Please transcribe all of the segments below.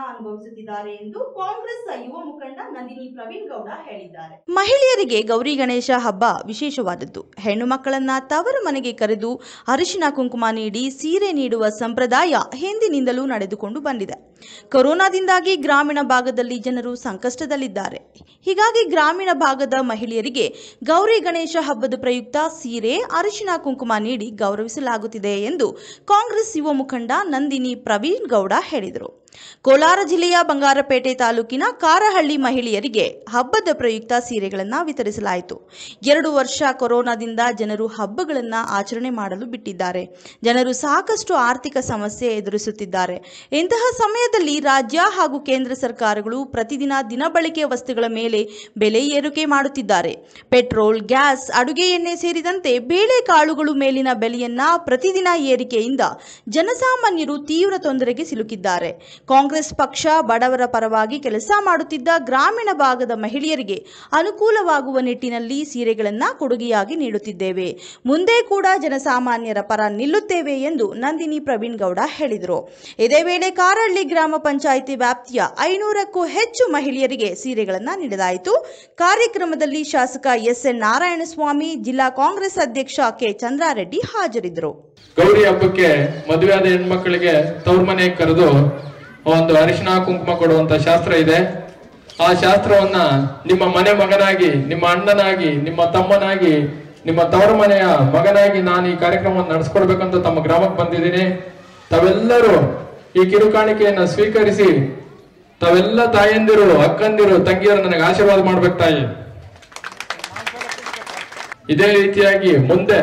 ಅನುಭವಿಸುತ್ತಿದ್ದಾರೆ ಎಂದು ಕಾಂಗ್ರೆಸ್ ಯುವ ಮುಖಂಡ ನಂದಿನಿ ಪ್ರವೀಣ್ ಗೌಡ ಹೇಳಿದ್ದಾರೆ ಮಹಿಳೆಯರಿಗೆ ಗೌರಿ ಗಣೇಶ ಹಬ್ಬ ವಿಶೇಷವಾದದ್ದು ಹೆಣ್ಣು ಮಕ್ಕಳನ್ನ ತವರು ಮನೆಗೆ ಕರೆದು ಅರಿಶಿನ ಕುಂಕುಮ ನೀಡಿ ಸೀರೆ ನೀಡುವ ಸಂಪ್ರದಾಯ ಹಿಂದಿನಿಂದಲೂ ನಡೆದುಕೊಂಡು ಬಂದಿದೆ ಕೊರೋನಾದಿಂದಾಗಿ ಗ್ರಾಮೀಣ ಭಾಗದಲ್ಲಿ ಜನರು ಸಂಕಷ್ಟದಲ್ಲಿದ್ದಾರೆ ಹೀಗಾಗಿ ಗ್ರಾಮೀಣ ಭಾಗದ ಮಹಿಳೆಯರಿಗೆ ಗೌರಿ ಗಣೇಶ ಹಬ್ಬದ ಪ್ರಯುಕ್ತ ಸೀರೆ ಅರಿಶಿನ ಕುಂಕುಮ ನೀಡಿ ಗೌರವಿಸಲಾಗುತ್ತಿದೆ ಎಂದು ಕಾಂಗ್ರೆಸ್ ಯುವ ಮುಖಂಡ ನಂದಿನಿ ಪ್ರವೀಣ್ ಗೌಡ ಹೇಳಿದರು ಕೋಲಾರ ಜಿಲ್ಲೆಯ ಬಂಗಾರಪೇಟೆ ತಾಲೂಕಿನ ಕಾರಹಳ್ಳಿ ಮಹಿಳೆಯರಿಗೆ ಹಬ್ಬದ ಪ್ರಯುಕ್ತ ಸೀರೆಗಳನ್ನು ವಿತರಿಸಲಾಯಿತು ಎರಡು ವರ್ಷ ಕೊರೋನಾದಿಂದ ಜನರು ಹಬ್ಬಗಳನ್ನು ಆಚರಣೆ ಮಾಡಲು ಬಿಟ್ಟಿದ್ದಾರೆ ಜನರು ಸಾಕಷ್ಟು ಆರ್ಥಿಕ ಸಮಸ್ಯೆ ಎದುರಿಸುತ್ತಿದ್ದಾರೆ ಇಂತಹ ಸಮಯದಲ್ಲಿ ರಾಜ್ಯ ಹಾಗೂ ಕೇಂದ್ರ ಸರ್ಕಾರಗಳು ಪ್ರತಿದಿನ ದಿನಬಳಕೆಯ ವಸ್ತುಗಳ ಮೇಲೆ ಬೆಲೆ ಏರಿಕೆ ಮಾಡುತ್ತಿದ್ದಾರೆ ಪೆಟ್ರೋಲ್ ಗ್ಯಾಸ್ ಅಡುಗೆ ಎಣ್ಣೆ ಸೇರಿದಂತೆ ಬೇಳೆಕಾಳುಗಳು ಮೇಲಿನ ಬೆಲೆಯನ್ನ ಪ್ರತಿದಿನ ಏರಿಕೆಯಿಂದ ಜನಸಾಮಾನ್ಯರು ತೀವ್ರ ತೊಂದರೆಗೆ ಸಿಲುಕಿದ್ದಾರೆ ಕಾಂಗ್ರೆಸ್ ಪಕ್ಷ ಬಡವರ ಪರವಾಗಿ ಕೆಲಸ ಮಾಡುತ್ತಿದ್ದ ಗ್ರಾಮೀಣ ಭಾಗದ ಮಹಿಳೆಯರಿಗೆ ಅನುಕೂಲವಾಗುವ ನಿಟ್ಟಿನಲ್ಲಿ ಸೀರೆಗಳನ್ನು ಕೊಡುಗೆಯಾಗಿ ನೀಡುತ್ತಿದ್ದೇವೆ ಮುಂದೆ ಕೂಡ ಜನಸಾಮಾನ್ಯರ ಪರ ನಿಲ್ಲುತ್ತೇವೆ ಎಂದು ನಂದಿನಿ ಪ್ರವೀಣ್ ಗೌಡ ಹೇಳಿದರು ಇದೇ ವೇಳೆ ಕಾರಹಳ್ಳಿ ಗ್ರಾಮ ಪಂಚಾಯಿತಿ ವ್ಯಾಪ್ತಿಯ ಐನೂರಕ್ಕೂ ಹೆಚ್ಚು ಮಹಿಳೆಯರಿಗೆ ಸೀರೆಗಳನ್ನು ನೀಡಲಾಯಿತು ಕಾರ್ಯಕ್ರಮದಲ್ಲಿ ಶಾಸಕ ಎಸ್ ಎನ್ ನಾರಾಯಣಸ್ವಾಮಿ ಜಿಲ್ಲಾ ಕಾಂಗ್ರೆಸ್ ಅಧ್ಯಕ್ಷ ಕೆ ಚಂದ್ರಾರೆಡ್ಡಿ ಹಾಜರಿದ್ದರು ಗೌರಿ ಹಬ್ಬಕ್ಕೆ ಮದುವೆಯಾದ ಹೆಣ್ಮಕ್ಳಿಗೆ ತವ್ರ ಮನೆಗೆ ಕರೆದು ಒಂದು ಅರಿಶಿನ ಕುಂಕುಮ ಕೊಡುವಂತ ಶಾಸ್ತ್ರ ಇದೆ ಆ ಶಾಸ್ತ್ರವನ್ನ ನಿಮ್ಮ ಮನೆ ಮಗನಾಗಿ ನಿಮ್ಮ ಅಣ್ಣನಾಗಿ ನಿಮ್ಮ ತಮ್ಮನಾಗಿ ನಿಮ್ಮ ತವರ ಮನೆಯ ಮಗನಾಗಿ ನಾನು ಈ ಕಾರ್ಯಕ್ರಮವನ್ನು ನಡೆಸ್ಕೊಡ್ಬೇಕಂತ ತಮ್ಮ ಗ್ರಾಮಕ್ಕೆ ಬಂದಿದ್ದೀನಿ ತಾವೆಲ್ಲರೂ ಈ ಕಿರುಕಾಣಿಕೆಯನ್ನ ಸ್ವೀಕರಿಸಿ ತಾವೆಲ್ಲ ತಾಯಂದಿರು ಅಕ್ಕಂದಿರು ತಂಗಿಯರು ನನಗೆ ಆಶೀರ್ವಾದ ಮಾಡ್ಬೇಕು ತಾಯಿ ಇದೇ ರೀತಿಯಾಗಿ ಮುಂದೆ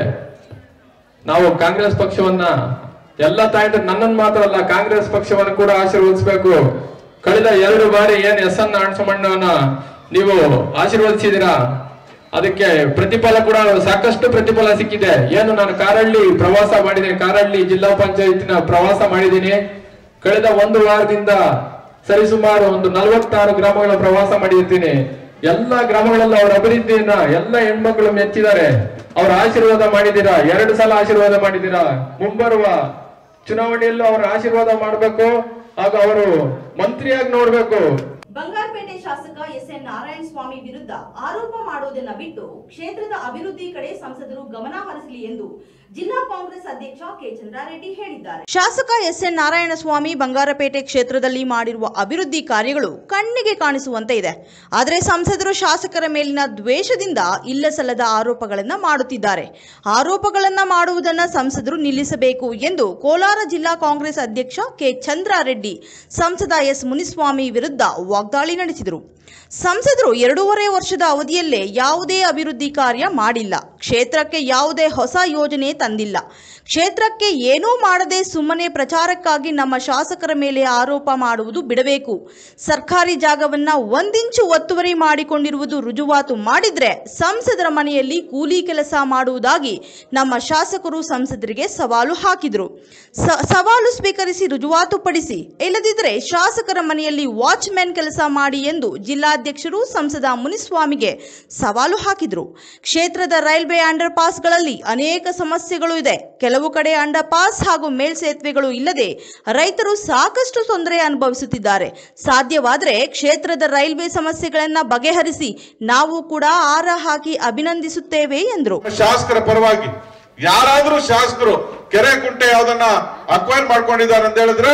ನಾವು ಕಾಂಗ್ರೆಸ್ ಪಕ್ಷವನ್ನ ಎಲ್ಲ ತಾಯಂದ್ರೆ ನನ್ನನ್ನು ಮಾತ್ರ ಅಲ್ಲ ಕಾಂಗ್ರೆಸ್ ಪಕ್ಷವನ್ನು ಕೂಡ ಆಶೀರ್ವದಿಸಬೇಕು ಕಳೆದ ಎರಡು ಬಾರಿ ಏನ್ ಎಸ್ ಎನ್ ನಾರಾಯಣಸ್ವಾಮಣ್ಣವನ್ನ ನೀವು ಆಶೀರ್ವದಿಸಿದಿರಾ ಅದಕ್ಕೆ ಪ್ರತಿಫಲ ಕೂಡ ಸಾಕಷ್ಟು ಪ್ರತಿಫಲ ಸಿಕ್ಕಿದೆ ಏನು ನಾನು ಕಾರಹಳ್ಳಿ ಪ್ರವಾಸ ಮಾಡಿದ್ದೀನಿ ಕಾರಹಳ್ಳಿ ಜಿಲ್ಲಾ ಪಂಚಾಯತಿನ ಪ್ರವಾಸ ಮಾಡಿದ್ದೀನಿ ಕಳೆದ ಒಂದು ವಾರದಿಂದ ಸರಿಸುಮಾರು ಒಂದು ನಲವತ್ತಾರು ಗ್ರಾಮಗಳ ಪ್ರವಾಸ ಮಾಡಿರ್ತೀನಿ ಎಲ್ಲ ಗ್ರಾಮಗಳಲ್ಲಿ ಅವರ ಅಭಿವೃದ್ಧಿಯನ್ನ ಎಲ್ಲ ಹೆಣ್ಮಕ್ಳು ಮೆಚ್ಚಿದ್ದಾರೆ ಅವ್ರ ಆಶೀರ್ವಾದ ಮಾಡಿದ್ದೀರಾ ಎರಡು ಸಲ ಆಶೀರ್ವಾದ ಮಾಡಿದ್ದೀರಾ ಮುಂಬರುವ ಚುನಾವಣೆಯಲ್ಲೂ ಅವರ ಆಶೀರ್ವಾದ ಮಾಡಬೇಕು ಹಾಗೂ ಅವರು ಮಂತ್ರಿಯಾಗಿ ನೋಡ್ಬೇಕು ಬಂಗಾರಪೇಟೆ ಶಾಸಕ ಎಸ್ ಎನ್ ನಾರಾಯಣ ಸ್ವಾಮಿ ವಿರುದ್ಧ ಆರೋಪ ಮಾಡುವುದನ್ನ ಬಿಟ್ಟು ಕ್ಷೇತ್ರದ ಅಭಿವೃದ್ಧಿ ಕಡೆ ಸಂಸದರು ಗಮನ ಹರಿಸಲಿ ಎಂದು ಜಿಲ್ಲಾ ಕಾಂಗ್ರೆಸ್ ಅಧ್ಯಕ್ಷ ಕೆ ಚಂದ್ರಾರೆಡ್ಡಿ ಹೇಳಿದ್ದಾರೆ ಶಾಸಕ ಎಸ್ ಎನ್ ನಾರಾಯಣಸ್ವಾಮಿ ಬಂಗಾರಪೇಟೆ ಕ್ಷೇತ್ರದಲ್ಲಿ ಮಾಡಿರುವ ಅಭಿವೃದ್ಧಿ ಕಾರ್ಯಗಳು ಕಣ್ಣಿಗೆ ಕಾಣಿಸುವಂತೆ ಇದೆ ಆದರೆ ಸಂಸದರು ಶಾಸಕರ ಮೇಲಿನ ದ್ವೇಷದಿಂದ ಇಲ್ಲಸಲ್ಲದ ಆರೋಪಗಳನ್ನು ಮಾಡುತ್ತಿದ್ದಾರೆ ಆರೋಪಗಳನ್ನು ಮಾಡುವುದನ್ನು ಸಂಸದರು ನಿಲ್ಲಿಸಬೇಕು ಎಂದು ಕೋಲಾರ ಜಿಲ್ಲಾ ಕಾಂಗ್ರೆಸ್ ಅಧ್ಯಕ್ಷ ಕೆ ಚಂದ್ರಾರೆಡ್ಡಿ ಸಂಸದ ಎಸ್ ಮುನಿಸ್ವಾಮಿ ವಿರುದ್ಧ ವಾಗ್ದಾಳಿ ನಡೆಸಿದರು ಸಂಸದರು ಎರಡೂವರೆ ವರ್ಷದ ಅವಧಿಯಲ್ಲೇ ಯಾವುದೇ ಅಭಿವೃದ್ಧಿ ಕಾರ್ಯ ಮಾಡಿಲ್ಲ ಕ್ಷೇತ್ರಕ್ಕೆ ಯಾವುದೇ ಹೊಸ ಯೋಜನೆ ತಂದಿಲ್ಲ ಕ್ಷೇತ್ರಕ್ಕೆ ಏನೂ ಮಾಡದೆ ಸುಮ್ಮನೆ ಪ್ರಚಾರಕ್ಕಾಗಿ ನಮ್ಮ ಶಾಸಕರ ಮೇಲೆ ಆರೋಪ ಮಾಡುವುದು ಬಿಡಬೇಕು ಸರ್ಕಾರಿ ಜಾಗವನ್ನ ಒಂದಿಂಚು ಒತ್ತುವರಿ ಮಾಡಿಕೊಂಡಿರುವುದು ರುಜುವಾತು ಮಾಡಿದ್ರೆ ಸಂಸದರ ಮನೆಯಲ್ಲಿ ಕೂಲಿ ಕೆಲಸ ಮಾಡುವುದಾಗಿ ನಮ್ಮ ಶಾಸಕರು ಸಂಸದರಿಗೆ ಸವಾಲು ಹಾಕಿದರು ಸ- ಸವಾಲು ಸ್ವೀಕರಿಸಿ ರುಜುವಾತುಪಡಿಸಿ ಇಲ್ಲದಿದ್ದರೆ ಶಾಸಕರ ಮನೆಯಲ್ಲಿ ವಾಚ್ಮ್ಯಾನ್ ಕೆಲಸ ಮಾಡಿ ಎಂದು ಜಿಲ್ಲಾಧ್ಯಕ್ಷರು ಸಂಸದ ಮುನಿಸ್ವಾಮಿಗೆ ಸವಾಲು ಹಾಕಿದರು ಕ್ಷೇತ್ರದ ರೈಲ್ವೆ ಅಂಡರ್ ಪಾಸ್ಗಳಲ್ಲಿ ಅನೇಕ ಸಮಸ್ಯೆಗಳು ಇದೆ ಕೆಲವು ಕಡೆ ಅಂಡರ್ ಪಾಸ್ ಹಾಗೂ ಮೇಲ್ಸೇತುವೆಗಳು ಇಲ್ಲದೆ ರೈತರು ಸಾಕಷ್ಟು ತೊಂದರೆ ಅನುಭವಿಸುತ್ತಿದ್ದಾರೆ ಸಾಧ್ಯವಾದರೆ ಕ್ಷೇತ್ರದ ರೈಲ್ವೆ ಸಮಸ್ಯೆಗಳನ್ನು ಬಗೆಹರಿಸಿ ನಾವು ಕೂಡ ಆರ ಹಾಕಿ ಅಭಿನಂದಿಸುತ್ತೇವೆ ಎಂದರು ಶಾಸಕರ ಪರವಾಗಿ ಯಾರಾದ್ರೂ ಶಾಸಕರು ಕೆರೆ ಕುಂಟೆ ಯಾವ್ದನ್ನ ಅಕ್ವೈರ್ ಮಾಡ್ಕೊಂಡಿದ್ದಾರೆ ಅಂತ ಹೇಳಿದ್ರೆ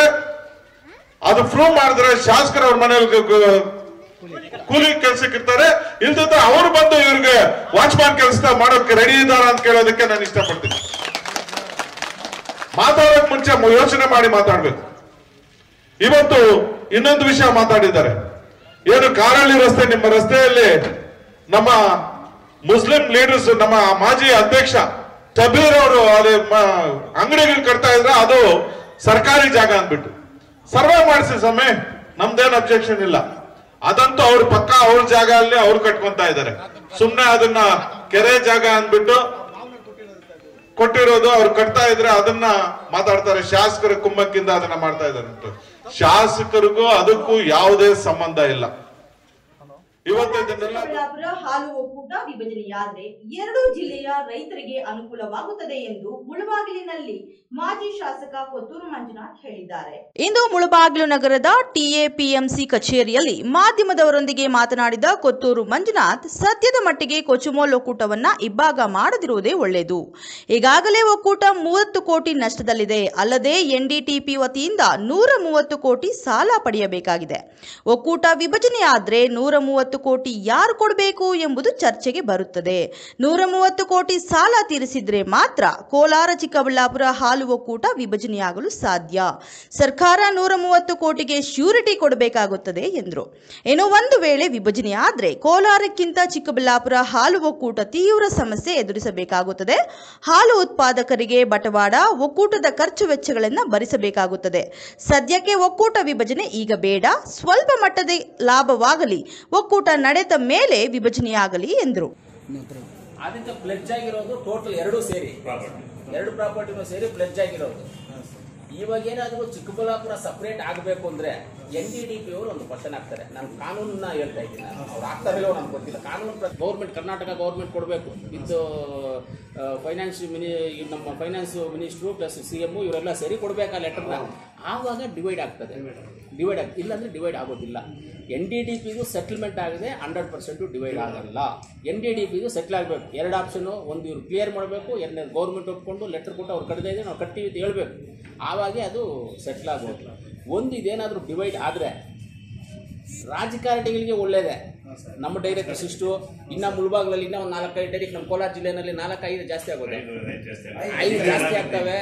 ಅದು ಪ್ರೂವ್ ಮಾಡಿದ್ರೆ ಶಾಸಕರ ಅವ್ರ ಮನೇಲಿ ಗ- ಗ- ಕೂಲಿ ಕೆಲ್ಸಕ್ಕೆ ಇರ್ತಾರೆ ಇಲ್ದಿದ್ರೆ ಅವ್ರು ಬಂದು ಇವ್ರಿಗೆ ವಾಚ್ಮ್ಯಾನ್ ಕೆಲಸ ಮಾಡೋಕೆ ರೆಡಿ ಇದ್ದಾರ ಅಂತ ಕೇಳೋದಕ್ಕೆ ನಾನು ಇಷ್ಟಪಡ್ತೀನಿ ಮಾತಾಡೋಕ್ ಮುಂಚೆ ಮು- ಯೋಚನೆ ಮಾಡಿ ಮಾತಾಡ್ಬೇಕು ಇವತ್ತು ಇನ್ನೊಂದು ವಿಷಯ ಮಾತಾಡಿದ್ದಾರೆ ಏನು ಕಾರಹಳ್ಳಿ ರಸ್ತೆ ನಿಮ್ಮ ರಸ್ತೆಯಲ್ಲಿ ನಮ್ಮ ಮುಸ್ಲಿಂ ಲೀಡರ್ಸ್ ನಮ್ಮ ಮಾಜಿ ಅಧ್ಯಕ್ಷ ಕಬೀರ್ ಅವರು ಅಲ್ಲಿ ಅಂಗಡಿಗಳು ಕಟ್ತಾ ಇದ್ರೆ ಅದು ಸರ್ಕಾರಿ ಜಾಗ ಅಂದ್ಬಿಟ್ಟು ಸರ್ವೆ ಮಾಡಿಸಿ ಸಮಯ ನಮ್ದೇನ್ ಅಬ್ಜೆಕ್ಷನ್ ಇಲ್ಲ ಅದಂತೂ ಅವ್ರ ಪಕ್ಕ ಅವ್ರ ಜಾಗ ಅಲ್ಲಿ ಅವ್ರು ಕಟ್ಕೊಂತ ಇದ್ದಾರೆ ಸುಮ್ನೆ ಅದನ್ನ ಕೆರೆ ಜಾಗ ಅಂದ್ಬಿಟ್ಟು ಕೊಟ್ಟಿರೋದು ಅವ್ರು ಕಟ್ತಾ ಇದ್ರೆ ಅದನ್ನ ಮಾತಾಡ್ತಾರೆ ಶಾಸಕರ ಕುಮ್ಮಕ್ಕಿಂದ ಅದನ್ನ ಮಾಡ್ತಾ ಇದ್ದಾರೆ ಅಂತ ಶಾಸಕರಿಗೂ ಅದಕ್ಕೂ ಯಾವುದೇ ಸಂಬಂಧ ಇಲ್ಲ ಇವತ್ತು ಇದನ್ನೆಲ್ಲ ಚಿಕ್ಕಬಳ್ಳಾಪುರ ಹಾಲು ಒಕ್ಕೂಟ ವಿಭಜನೆಯಾದ್ರೆ ಎರಡೂ ಜಿಲ್ಲೆಯ ರೈತರಿಗೆ ಅನುಕೂಲವಾಗುತ್ತದೆ ಎಂದು ಮುಳಬಾಗಿಲಿನಲ್ಲಿ ಮಾಜಿ ಶಾಸಕ ಕೊತ್ತೂರು ಮಂಜುನಾಥ್ ಹೇಳಿದ್ದಾರೆ ಇಂದು ಮುಳಬಾಗಿಲು ನಗರದ ಟಿಎಪಿಎಂಸಿ ಕಚೇರಿಯಲ್ಲಿ ಮಾಧ್ಯಮದವರೊಂದಿಗೆ ಮಾತನಾಡಿದ ಕೊತ್ತೂರು ಮಂಜುನಾಥ್ ಸದ್ಯದ ಮಟ್ಟಿಗೆ ಕೊಚುಮೋಲ್ ಒಕ್ಕೂಟವನ್ನ ಇಬ್ಬಾಗ ಮಾಡದಿರುವುದೇ ಒಳ್ಳೆಯದು ಈಗಾಗಲೇ ಒಕ್ಕೂಟ ಮೂವತ್ತು ಕೋಟಿ ನಷ್ಟದಲ್ಲಿದೆ ಅಲ್ಲದೆ ಎನ್ಡಿಟಿಪಿ ವತಿಯಿಂದ ನೂರ ಮೂವತ್ತು ಕೋಟಿ ಸಾಲ ಪಡೆಯಬೇಕಾಗಿದೆ ಒಕ್ಕೂಟ ವಿಭಜನೆಯಾದ್ರೆ ನೂರ ಮೂವತ್ತು ಕೋಟಿ ಯಾರು ಕೊಡಬೇಕು ಎಂಬುದು ಚರ್ಚೆಗೆ ಬರುತ್ತದೆ ನೂರ ಮೂವತ್ತು ಕೋಟಿ ಸಾಲ ತೀರಿಸಿದ್ರೆ ಮಾತ್ರ ಕೋಲಾರ ಚಿಕ್ಕಬಳ್ಳಾಪುರ ಹಾಲು ಒಕ್ಕೂಟ ವಿಭಜನೆಯಾಗಲು ಸಾಧ್ಯ ಸರ್ಕಾರ ನೂರ ಮೂವತ್ತು ಕೋಟಿಗೆ ಶ್ಯೂರಿಟಿ ಕೊಡಬೇಕಾಗುತ್ತದೆ ಎಂದರು ಇನ್ನು ಒಂದು ವೇಳೆ ವಿಭಜನೆಯಾದ್ರೆ ಕೋಲಾರಕ್ಕಿಂತ ಚಿಕ್ಕಬಳ್ಳಾಪುರ ಹಾಲು ಒಕ್ಕೂಟ ತೀವ್ರ ಸಮಸ್ಯೆ ಎದುರಿಸಬೇಕಾಗುತ್ತದೆ ಹಾಲು ಉತ್ಪಾದಕರಿಗೆ ಬಟವಾಡ ಒಕ್ಕೂಟದ ಖರ್ಚು ವೆಚ್ಚಗಳನ್ನು ಭರಿಸಬೇಕಾಗುತ್ತದೆ ಸದ್ಯಕ್ಕೆ ಒಕ್ಕೂಟ ವಿಭಜನೆ ಈಗ ಬೇಡ ಸ್ವಲ್ಪ ಮಟ್ಟದ ಲಾಭವಾಗಲಿ ಒಕ್ಕೂಟ ನಡೆದ ಮೇಲೆ ವಿಭಜನೆಯಾಗಲಿ ಎಂದರು ಅದಕ್ಕೆ ಪ್ಲೆಡ್ಜ್ ಆಗಿರೋದು ಟೋಟಲ್ ಎರಡು ಸೇರಿ ಎರಡು ಪ್ರಾಪರ್ಟಿನೂ ಸೇರಿ ಪ್ಲೆಡ್ಜ್ ಆಗಿರೋದು ಇವಾಗ ಏನಾದರೂ ಚಿಕ್ಕಬಳ್ಳಾಪುರ ಸಪರೇಟ್ ಆಗಬೇಕು ಅಂದ್ರೆ ಎನ್ ಡಿ ಡಿ ಪಿ ಅವರು ಒಂದು ಕ್ವಶನ್ ಆಗ್ತಾರೆ ನಾನು ಕಾನೂನನ್ನ ಹೇಳ್ತಾ ಇದ್ದೀನಿ ನಾನು ಅವ್ರು ಆಗ್ತಾರೆ ಇಲ್ಲವೋ ನನಗೆ ಗೊತ್ತಿಲ್ಲ ಕಾನೂನು ಗೌರ್ಮೆಂಟ್ ಕರ್ನಾಟಕ ಗೌರ್ಮೆಂಟ್ ಕೊಡಬೇಕು ವಿತ್ ಫೈನಾನ್ಸ್ ಮಿನಿ ನಮ್ಮ finance minister plus C M ಇವರೆಲ್ಲ ಸೇರಿ ಕೊಡಬೇಕು ಆ ಲೆಟರ್ನ ಆವಾಗ ಡಿವೈಡ್ ಆಗ್ತದೆ ಡಿವೈಡ್ ಆಗ ಇಲ್ಲಾಂದ್ರೆ ಡಿವೈಡ್ ಆಗೋದಿಲ್ಲ ಎನ್ ಡಿ ಡಿ ಪಿಗೂ ಸೆಟಲ್ಮೆಂಟ್ ಆಗಿದೆ ಹಂಡ್ರೆಡ್ ಪರ್ಸೆಂಟು ಡಿವೈಡ್ ಆಗಲ್ಲ ಎನ್ ಡಿ ಡಿ ಪಿಗೂ ಸೆಟ್ಲ್ ಆಗಬೇಕು ಎರಡು ಆಪ್ಷನು ಒಂದು ಇವ್ರು ಕ್ಲಿಯರ್ ಮಾಡಬೇಕು ಎರಡನೇ ಗೌರ್ಮೆಂಟ್ ಒಪ್ಕೊಂಡು ಲೆಟರ್ ಕೊಟ್ಟು ಅವ್ರು ಕಡಿದ ಇದೆ ನಾವು ಕಟ್ತೀವಿ ಅಂತ ಹೇಳ್ಬೇಕು ಆವಾಗೇ ಅದು ಸೆಟ್ಲ್ ಆಗೋದು ಒಂದು ಇದೇನಾದರೂ ಡಿವೈಡ್ ಆದರೆ ರಾಜಕಾರಣಿಗಳಿಗೆ ಒಳ್ಳೇದೇ ನಮ್ಮ ಡೈರೆಕ್ಟರ್ಸ್ ಇಷ್ಟು ಇನ್ನ ಮುಳ್ಬಾಗ್ಲಲ್ಲಿ ಇನ್ನ ಒಂದು ನಾಲ್ಕೈದು ಡೈರೆಕ್ಟ್ ನಮ್ಮ ಕೋಲಾರ ಜಿಲ್ಲೆನಲ್ಲಿ ನಾಲ್ಕೈದು ಜಾಸ್ತಿ ಆಗುತ್ತೆ ಐದು ಜಾಸ್ತಿ ಆಗ್ತವೆ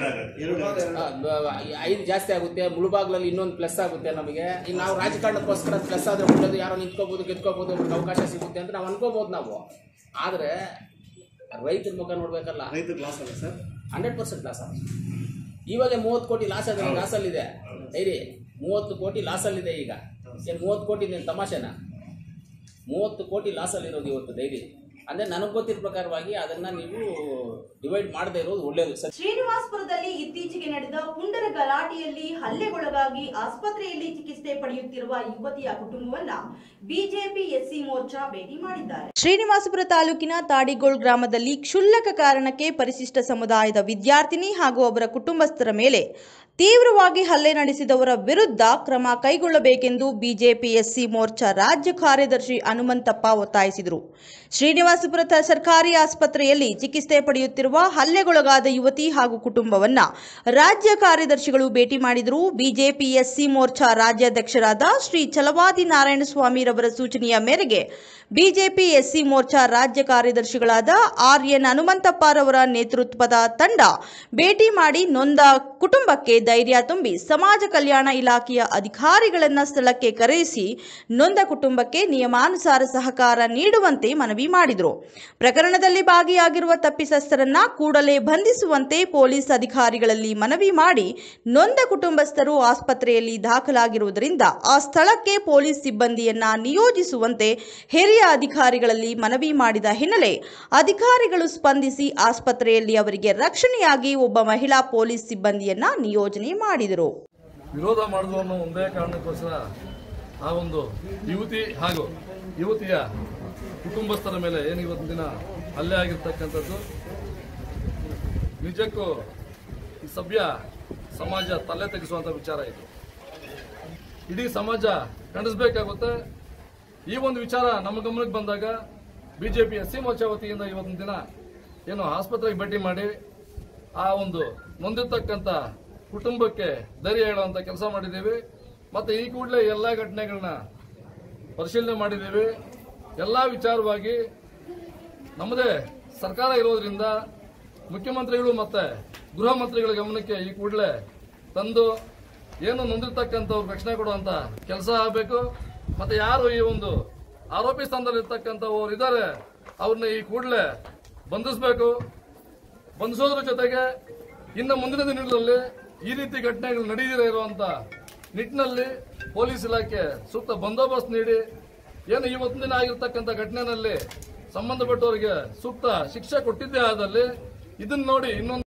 ಆ, ಬ- ಐದು ಜಾಸ್ತಿ ಆಗುತ್ತೆ ಮುಳುಬಾಗ್ಲಲ್ಲಿ ಇನ್ನೊಂದು ಪ್ಲಸ್ ಆಗುತ್ತೆ ನಮಗೆ ಇನ್ನು ನಾವು ರಾಜಕಾರಣಕ್ಕೋಸ್ಕರ ಪ್ಲಸ್ ಆದ್ರೆ ಒಳ್ಳೇದು ಯಾರೋ ನಿಂತ್ಕೋಬಹುದು ಗೆದ್ಕೋಬಹುದು ಒಬ್ರಿಗೆ ಅವಕಾಶ ಸಿಗುತ್ತೆ ಅಂತ ನಾವು ಅನ್ಕೋಬಹುದು ನಾವು ಆದ್ರೆ ರೈತರ ಮುಖ ನೋಡ್ಬೇಕಲ್ಲ ಹಂಡ್ರೆಡ್ ಪರ್ಸೆಂಟ್ ಲಾಸ್ ಆಗುತ್ತೆ ಇವಾಗ ಮೂವತ್ತು ಕೋಟಿ ಲಾಸ್ ಆದ್ರೆ ಲಾಸಲ್ಲಿದೆ ಡೈರಿ ಮೂವತ್ತು ಕೋಟಿ ಲಾಸಲ್ಲಿದೆ ಈಗ ಏನು ಮೂವತ್ತು ಕೋಟಿ ಏನು ತಮಾಷೆನಾ ಮೂವತ್ತು ಕೋಟಿ ಲಾಸಲ್ಲಿರೋದು ಇವತ್ತು ಡೈರಿ ಅಂದರೆ ನನಗೆ ಗೊತ್ತಿರೋ ಪ್ರಕಾರವಾಗಿ ಅದನ್ನು ನೀವು ಡಿವೈಡ್ ಮಾಡದೇ ಇರೋದು ಒಳ್ಳೆಯದು ಸರ್ ಶ್ರೀನಿವಾಸಪುರದಲ್ಲಿ ಇತ್ತೀಚೆಗೆ ನಡೆದ ಪುಂಡರ ಗಲಾಟೆಯಲ್ಲಿ ಹಲ್ಲೆಗೊಳಗಾಗಿ ಆಸ್ಪತ್ರೆಯಲ್ಲಿ ಚಿಕಿತ್ಸೆ ಪಡೆಯುತ್ತಿರುವ ಯುವತಿಯ ಕುಟುಂಬವನ್ನ ಬಿಜೆಪಿ ಎಸ್ಸಿ ಮೋರ್ಚಾ ಭೇಟಿ ಮಾಡಿದ್ದಾರೆ ಶ್ರೀನಿವಾಸಪುರ ತಾಲೂಕಿನ ತಾಡಿಗೋಳ್ ಗ್ರಾಮದಲ್ಲಿ ಕ್ಷುಲ್ಲಕ ಕಾರಣಕ್ಕೆ ಪರಿಶಿಷ್ಟ ಸಮುದಾಯದ ವಿದ್ಯಾರ್ಥಿನಿ ಹಾಗೂ ಅವರ ಕುಟುಂಬಸ್ಥರ ಮೇಲೆ ತೀವ್ರವಾಗಿ ಹಲ್ಲೆ ನಡೆಸಿದವರ ವಿರುದ್ಧ ಕ್ರಮ ಕೈಗೊಳ್ಳಬೇಕೆಂದು ಬಿಜೆಪಿ ಎಸ್ಸಿ ಮೋರ್ಚಾ ರಾಜ್ಯ ಕಾರ್ಯದರ್ಶಿ ಹನುಮಂತಪ್ಪ ಒತ್ತಾಯಿಸಿದರು ಶ್ರೀನಿವಾಸಪುರ ತ- ಸರ್ಕಾರಿ ಆಸ್ಪತ್ರೆಯಲ್ಲಿ ಚಿಕಿತ್ಸೆ ಪಡೆಯುತ್ತಿರುವ ಹಲ್ಲೆಗೊಳಗಾದ ಯುವತಿ ಹಾಗೂ ಕುಟುಂಬವನ್ನ ರಾಜ್ಯ ಕಾರ್ಯದರ್ಶಿಗಳು ಭೇಟಿ ಮಾಡಿದರು ಬಿಜೆಪಿ ಎಸ್ಸಿ ಮೋರ್ಚಾ ರಾಜ್ಯಾಧ್ಯಕ್ಷರಾದ ಶ್ರೀ ಛಲವಾದಿ ನಾರಾಯಣಸ್ವಾಮಿರವರ ಸೂಚನೆಯ ಮೇರೆಗೆ ಬಿಜೆಪಿ ಎಸ್ಸಿ ಮೋರ್ಚಾ ರಾಜ್ಯ ಕಾರ್ಯದರ್ಶಿಗಳಾದ ಆರ್ ಎನ್ ಹನುಮಂತಪ್ಪರವರ ನೇತೃತ್ವದ ತಂಡ ಭೇಟಿ ಮಾಡಿ ನೊಂದ ಕುಟುಂಬಕ್ಕೆ ಧೈರ್ಯ ತುಂಬಿ ಸಮಾಜ ಕಲ್ಯಾಣ ಇಲಾಖೆಯ ಅಧಿಕಾರಿಗಳನ್ನ ಸ್ಥಳಕ್ಕೆ ಕರೆಯಿಸಿ ನೊಂದ ಕುಟುಂಬಕ್ಕೆ ನಿಯಮಾನುಸಾರ ಸಹಕಾರ ನೀಡುವಂತೆ ಮನವಿ ಮಾಡಿದರು ಪ್ರಕರಣದಲ್ಲಿ ಭಾಗಿಯಾಗಿರುವ ತಪ್ಪಿತಸ್ಥರನ್ನ ಕೂಡಲೇ ಬಂಧಿಸುವಂತೆ ಪೊಲೀಸ್ ಅಧಿಕಾರಿಗಳಲ್ಲಿ ಮನವಿ ಮಾಡಿ ನೊಂದ ಕುಟುಂಬಸ್ಥರು ಆಸ್ಪತ್ರೆಯಲ್ಲಿ ದಾಖಲಾಗಿರುವುದರಿಂದ ಆ ಸ್ಥಳಕ್ಕೆ ಪೊಲೀಸ್ ಸಿಬ್ಬಂದಿಯನ್ನ ನಿಯೋಜಿಸುವಂತೆ ಹಿರಿಯ ಅಧಿಕಾರಿಗಳಲ್ಲಿ ಮನವಿ ಮಾಡಿದ ಹಿನ್ನೆಲೆ ಅಧಿಕಾರಿಗಳು ಸ್ಪಂದಿಸಿ ಆಸ್ಪತ್ರೆಯಲ್ಲಿ ಅವರಿಗೆ ರಕ್ಷಣೆಯಾಗಿ ಒಬ್ಬ ಮಹಿಳಾ ಪೊಲೀಸ್ ಸಿಬ್ಬಂದಿಯನ್ನ ನಿಯೋಜನೆ ಮಾಡಿದರು ವಿರೋಧ ಮಾಡುವುದು ಅನ್ನೋ ಒಂದೇ ಕಾರಣಕ್ಕೋಸ್ಕರ ಆ ಒಂದು ಯುವತಿ ಹಾಗೂ ಯುವತಿಯ ಕುಟುಂಬಸ್ಥರ ಮೇಲೆ ಏನು ಇವತ್ತಿನ ದಿನ ಹಲ್ಲೆ ಆಗಿರ್ತಕ್ಕಂಥದ್ದು ನಿಜಕ್ಕೂ ಈ ಸಭ್ಯ ಸಮಾಜ ತಲೆ ತೆಗೆಸುವಂತ ವಿಚಾರ ಇದು ಇಡೀ ಸಮಾಜ ಖಂಡಿಸಬೇಕಾಗುತ್ತೆ ಈ ಒಂದು ವಿಚಾರ ನಮ್ಮ ಗಮನಕ್ಕೆ ಬಂದಾಗ ಬಿಜೆಪಿ ಎಸ್ ಸಿ ಮೋರ್ಚಾ ವತಿಯಿಂದ ಇವತ್ತಿನ ದಿನ ಏನು ಆಸ್ಪತ್ರೆಗೆ ಭೇಟಿ ಮಾಡಿ ಆ ಒಂದು ನೊಂದಿರ್ತಕ್ಕಂಥ ಕುಟುಂಬಕ್ಕೆ ಧೈರ್ಯ ಹೇಳುವಂತ ಕೆಲಸ ಮಾಡಿದ್ದೀವಿ ಮತ್ತೆ ಈ ಕೂಡಲೇ ಎಲ್ಲ ಘಟನೆಗಳನ್ನ ಪರಿಶೀಲನೆ ಮಾಡಿದ್ದೀವಿ ಎಲ್ಲ ವಿಚಾರವಾಗಿ ನಮ್ಮದೇ ಸರ್ಕಾರ ಇರೋದ್ರಿಂದ ಮುಖ್ಯಮಂತ್ರಿಗಳು ಮತ್ತೆ ಗೃಹ ಮಂತ್ರಿಗಳ ಗಮನಕ್ಕೆ ಈ ಕೂಡಲೇ ತಂದು ಏನು ನೊಂದಿರ್ತಕ್ಕಂಥವ್ರು ರಕ್ಷಣೆ ಕೊಡುವಂತ ಕೆಲಸ ಆಗಬೇಕು ಮತ್ತೆ ಯಾರು ಈ ಒಂದು ಆರೋಪಿ ಸ್ಥಾನದಲ್ಲಿ ಇರ್ತಕ್ಕಂಥವ್ರು ಇದ್ದಾರೆ ಅವ್ರನ್ನ ಈ ಕೂಡಲೇ ಬಂಧಿಸಬೇಕು ಬಂಧಿಸೋದ್ರ ಜೊತೆಗೆ ಇನ್ನು ಮುಂದಿನ ದಿನಗಳಲ್ಲಿ ಈ ರೀತಿ ಘಟನೆಗಳು ನಡೆಯದೇ ಇರುವಂತ ನಿಟ್ಟಿನಲ್ಲಿ ಪೊಲೀಸ್ ಇಲಾಖೆ ಸೂಕ್ತ ಬಂದೋಬಸ್ತ್ ನೀಡಿ ಏನು ಇವತ್ತಿನ ದಿನ ಆಗಿರ್ತಕ್ಕಂಥ ಘಟನೆಯಲ್ಲಿ ಸಂಬಂಧಪಟ್ಟವರಿಗೆ ಸೂಕ್ತ ಶಿಕ್ಷೆ ಕೊಟ್ಟಿದ್ದೇ ಆದಲ್ಲಿ ಇದನ್ನ ನೋಡಿ ಇನ್ನೊಂದು